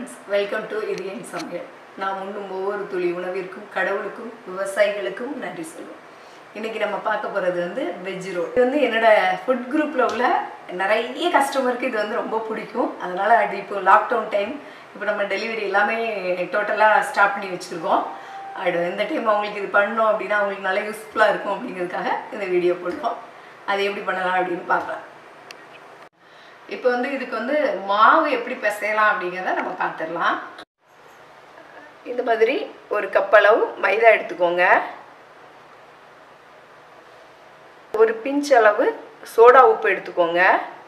friends welcome to இது என் சமையல் நாம் உண்ணும் ஒவ்வொரு துளி உணவிற்கும் கடவுளுக்கும் விவசாயிகளுக்கும் நன்றி சொல்லுவோம் இன்னைக்கு நம்ம பார்க்க போகிறது வந்து வெஜ் ரோல் இது வந்து என்னோட ஃபுட் குரூப்பில் உள்ள நிறைய கஸ்டமருக்கு இது வந்து ரொம்ப பிடிக்கும் அதனால் அது இப்போ லாக்டவுன் டைம் இப்போ நம்ம டெலிவரி எல்லாமே டோட்டலாக ஸ்டாப் பண்ணி வச்சுருக்கோம் அது இந்த டைம் அவங்களுக்கு இது பண்ணோம் அப்படின்னா அவங்களுக்கு நல்லா யூஸ்ஃபுல்லாக இருக்கும் அப்படிங்கிறதுக்காக இந்த வீடியோ போடுறோம் அது எப்படி பண்ணலாம் அப்படின்னு பார்க்கலாம் இப்போ வந்து இதுக்கு வந்து மாவு எப்படி பிசையலாம் அப்படிங்கிறத நம்ம பார்த்துடலாம் இந்த மாதிரி ஒரு கப் அளவு மைதா எடுத்துக்கோங்க ஒரு பிஞ்ச் அளவு சோடா உப்பு எடுத்துக்கோங்க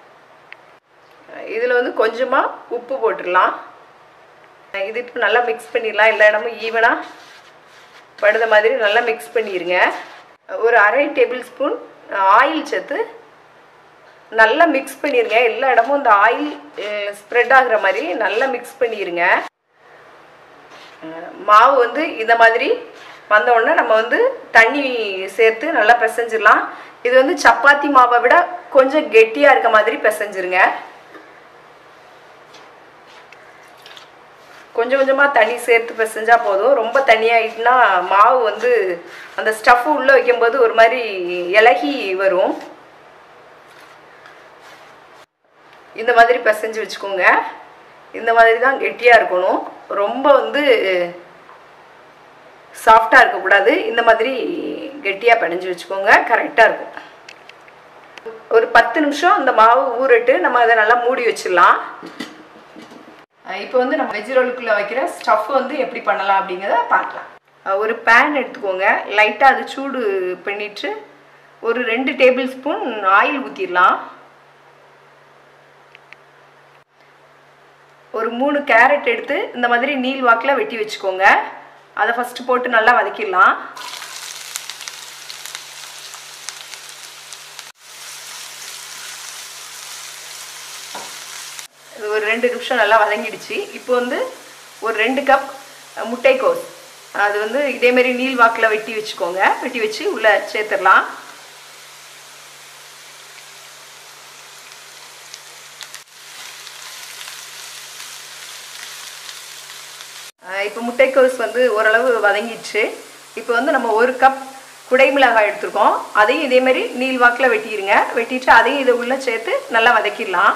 இதில் வந்து கொஞ்சமாக உப்பு போட்டுடலாம் இது இப்போ நல்லா மிக்ஸ் பண்ணிடலாம் எல்லா இடமும் ஈவனாக படுத மாதிரி நல்லா மிக்ஸ் பண்ணிடுங்க ஒரு அரை டேபிள் ஸ்பூன் ஆயில் சேர்த்து நல்லா மிக்ஸ் பண்ணிடுங்க எல்லா இடமும் இந்த ஆயில் ஸ்ப்ரெட் ஆகுற மாதிரி நல்லா மிக்ஸ் பண்ணிடுங்க மாவு வந்து இந்த மாதிரி வந்த உடனே நம்ம வந்து தண்ணி சேர்த்து நல்லா பிசைஞ்சிடலாம் இது வந்து சப்பாத்தி மாவை விட கொஞ்சம் கெட்டியாக இருக்க மாதிரி பிசைஞ்சிருங்க கொஞ்சம் கொஞ்சமாக தண்ணி சேர்த்து பிசைஞ்சா போதும் ரொம்ப தண்ணியாகிட்டுனா மாவு வந்து அந்த ஸ்டஃப் உள்ளே வைக்கும்போது ஒரு மாதிரி இலகி வரும் இந்த மாதிரி பிசைஞ்சு வச்சுக்கோங்க இந்த மாதிரி தான் கெட்டியாக இருக்கணும் ரொம்ப வந்து சாஃப்டாக இருக்கக்கூடாது இந்த மாதிரி கெட்டியாக பிணைஞ்சு வச்சுக்கோங்க கரெக்டாக இருக்கும் ஒரு பத்து நிமிஷம் இந்த மாவு ஊறட்டு நம்ம அதை நல்லா மூடி வச்சிடலாம் இப்போ வந்து நம்ம வெஜ் ரோலுக்குள்ளே வைக்கிற ஸ்டஃப் வந்து எப்படி பண்ணலாம் அப்படிங்கிறத பார்க்கலாம் ஒரு பேன் எடுத்துக்கோங்க லைட்டாக அது சூடு பண்ணிட்டு ஒரு ரெண்டு டேபிள் ஸ்பூன் ஆயில் ஊற்றிடலாம் ஒரு மூணு கேரட் எடுத்து இந்த மாதிரி நீல் வாக்கில் வெட்டி வச்சுக்கோங்க அதை ஃபஸ்ட்டு போட்டு நல்லா வதக்கிடலாம் இது ஒரு ரெண்டு நிமிஷம் நல்லா வதங்கிடுச்சு இப்போ வந்து ஒரு ரெண்டு கப் முட்டைக்கோஸ் அது வந்து இதேமாரி நீல் வாக்கில் வெட்டி வச்சுக்கோங்க வெட்டி வச்சு உள்ளே சேர்த்துடலாம் இப்போ முட்டைக்கோஸ் வந்து ஓரளவு வதங்கிடுச்சு இப்போ வந்து நம்ம ஒரு கப் குடைமிளகாய் எடுத்துருக்கோம் அதையும் இதேமாரி நீல் வாக்கில் வெட்டிடுங்க வெட்டிட்டு அதையும் இதை உள்ளே சேர்த்து நல்லா வதக்கிடலாம்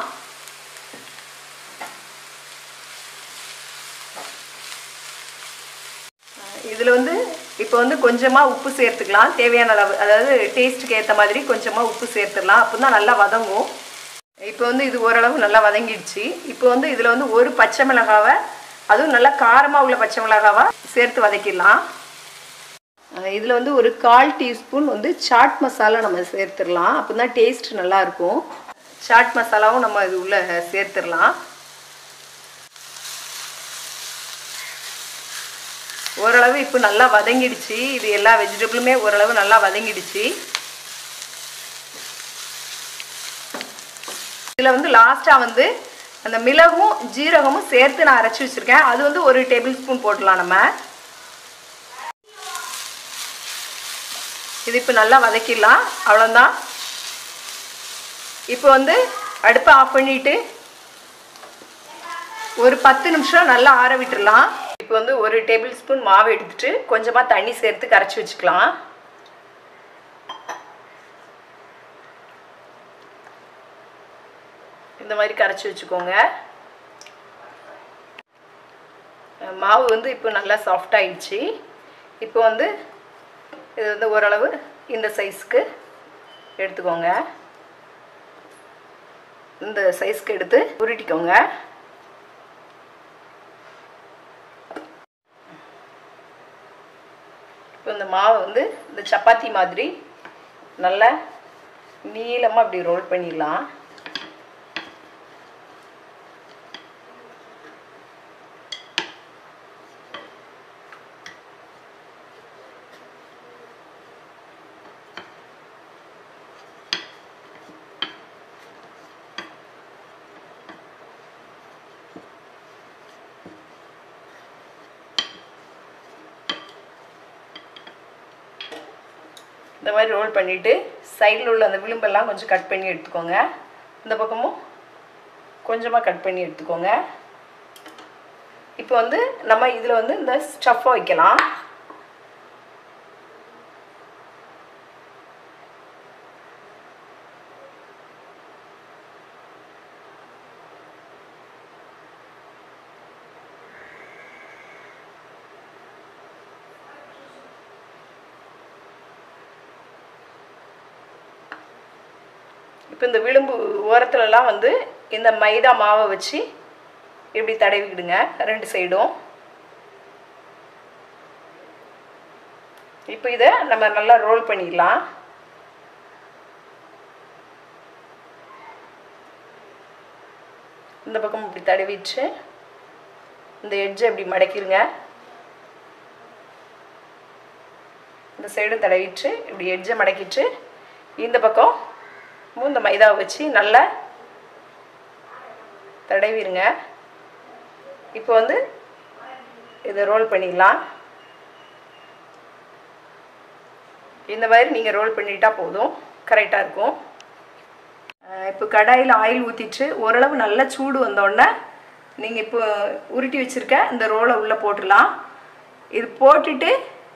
இதில் வந்து இப்போ வந்து கொஞ்சமாக உப்பு சேர்த்துக்கலாம் தேவையான அளவு அதாவது டேஸ்ட்டுக்கு ஏற்ற மாதிரி கொஞ்சமாக உப்பு சேர்த்துடலாம் அப்போ தான் நல்லா வதங்கும் இப்போ வந்து இது ஓரளவு நல்லா வதங்கிடுச்சு இப்போ வந்து இதில் வந்து ஒரு பச்சை மிளகாவை அதுவும் நல்லா காரமாக உள்ள பச்சை மிளகாவா சேர்த்து வதக்கிடலாம் இதில் வந்து ஒரு கால் டீஸ்பூன் வந்து சாட் மசாலா நம்ம சேர்த்துடலாம் அப்போ தான் டேஸ்ட் நல்லாயிருக்கும் சாட் மசாலாவும் நம்ம இது உள்ளே சேர்த்துடலாம் ஓரளவு இப்போ நல்லா வதங்கிடுச்சு இது எல்லா வெஜிடபிளுமே ஓரளவு நல்லா வதங்கிடுச்சு இதில் வந்து லாஸ்ட்டாக வந்து அந்த மிளகும் ஜீரகமும் சேர்த்து நான் அரைச்சி வச்சுருக்கேன் அது வந்து ஒரு டேபிள் ஸ்பூன் போடலாம் நம்ம இது இப்போ நல்லா வதக்கிடலாம் அவ்வளோதான் இப்போ வந்து அடுப்பை ஆஃப் பண்ணிவிட்டு ஒரு பத்து நிமிஷம் நல்லா ஆற விட்டுடலாம் இப்போ வந்து ஒரு டேபிள் ஸ்பூன் மாவு எடுத்துட்டு கொஞ்சமாக தண்ணி சேர்த்து கரைச்சி வச்சுக்கலாம் இந்த மாதிரி கரைச்சி வச்சுக்கோங்க மாவு வந்து இப்போ நல்லா சாஃப்ட் ஆயிடுச்சு இப்போ வந்து இது வந்து ஓரளவு இந்த சைஸ்க்கு எடுத்துக்கோங்க இந்த சைஸ்க்கு எடுத்து உருட்டிக்கோங்க இப்போ இந்த மாவை வந்து இந்த சப்பாத்தி மாதிரி நல்லா நீளமாக அப்படி ரோல் பண்ணிடலாம் இந்த மாதிரி ரோல் பண்ணிவிட்டு சைடில் உள்ள அந்த விளிம்பெல்லாம் கொஞ்சம் கட் பண்ணி எடுத்துக்கோங்க இந்த பக்கமும் கொஞ்சமாக கட் பண்ணி எடுத்துக்கோங்க இப்போ வந்து நம்ம இதில் வந்து இந்த ஸ்டஃப்பை வைக்கலாம் இப்போ இந்த விளிம்பு ஓரத்துலலாம் வந்து இந்த மைதா மாவை வச்சு இப்படி தடவிக்கிடுங்க ரெண்டு சைடும் இப்போ இதை நம்ம நல்லா ரோல் பண்ணிடலாம் இந்த பக்கம் இப்படி தடவிட்டு இந்த எட்ஜை இப்படி மடக்கிடுங்க இந்த சைடும் தடவிட்டு இப்படி எட்ஜை மடக்கிட்டு இந்த பக்கம் இந்த மைதாவை வச்சு நல்லா தடவிடுங்க இப்போ வந்து இதை ரோல் பண்ணிடலாம் இந்த மாதிரி நீங்கள் ரோல் பண்ணிட்டா போதும் கரெக்டாக இருக்கும் இப்போ கடாயில் ஆயில் ஊற்றிட்டு ஓரளவு நல்லா சூடு வந்தோடனே நீங்கள் இப்போ உருட்டி வச்சுருக்க இந்த ரோலை உள்ளே போட்டுடலாம் இது போட்டுட்டு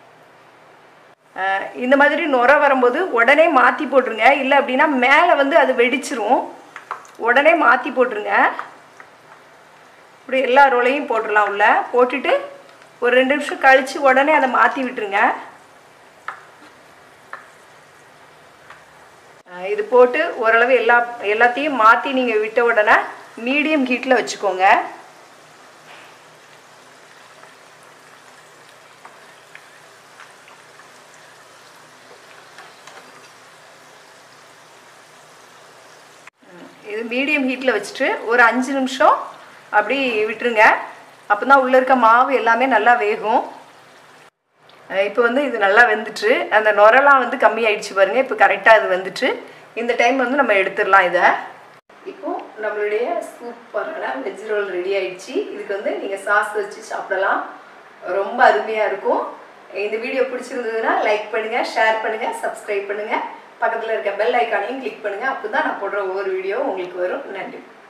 இந்த மாதிரி நுர வரும்போது உடனே மாற்றி போட்டுருங்க இல்லை அப்படின்னா மேலே வந்து அது வெடிச்சிரும் உடனே மாற்றி போட்டுருங்க இப்படி எல்லா ரோலையும் போட்டுடலாம் உள்ள போட்டுட்டு ஒரு ரெண்டு நிமிஷம் கழித்து உடனே அதை மாற்றி விட்டுருங்க இது போட்டு ஓரளவு எல்லா எல்லாத்தையும் மாற்றி நீங்கள் விட்ட உடனே மீடியம் ஹீட்டில் வச்சுக்கோங்க இது மீடியம் ஹீட்டில் வச்சுட்டு ஒரு அஞ்சு நிமிஷம் அப்படி விட்டுருங்க அப்போ தான் உள்ளே இருக்க மாவு எல்லாமே நல்லா வேகும் இப்போ வந்து இது நல்லா வெந்துட்டு அந்த நுரெல்லாம் வந்து கம்மி ஆயிடுச்சு பாருங்கள் இப்போ கரெக்டாக இது வந்துட்டு இந்த டைம் வந்து நம்ம எடுத்துடலாம் இதை இப்போ நம்மளுடைய சூப்பரான வெஜ் ரோல் ரெடி ஆயிடுச்சு இதுக்கு வந்து நீங்கள் சாஸ் வச்சு சாப்பிடலாம் ரொம்ப அருமையாக இருக்கும் இந்த வீடியோ பிடிச்சிருந்ததுன்னா லைக் பண்ணுங்கள் ஷேர் பண்ணுங்கள் சப்ஸ்கிரைப் பண்ணுங்கள் பக்கத்தில் இருக்க பெல் ஐக்கானையும் கிளிக் பண்ணுங்கள் அப்போ தான் நான் போடுற ஒவ்வொரு வீடியோ உங்களுக்கு வரும் நன்றி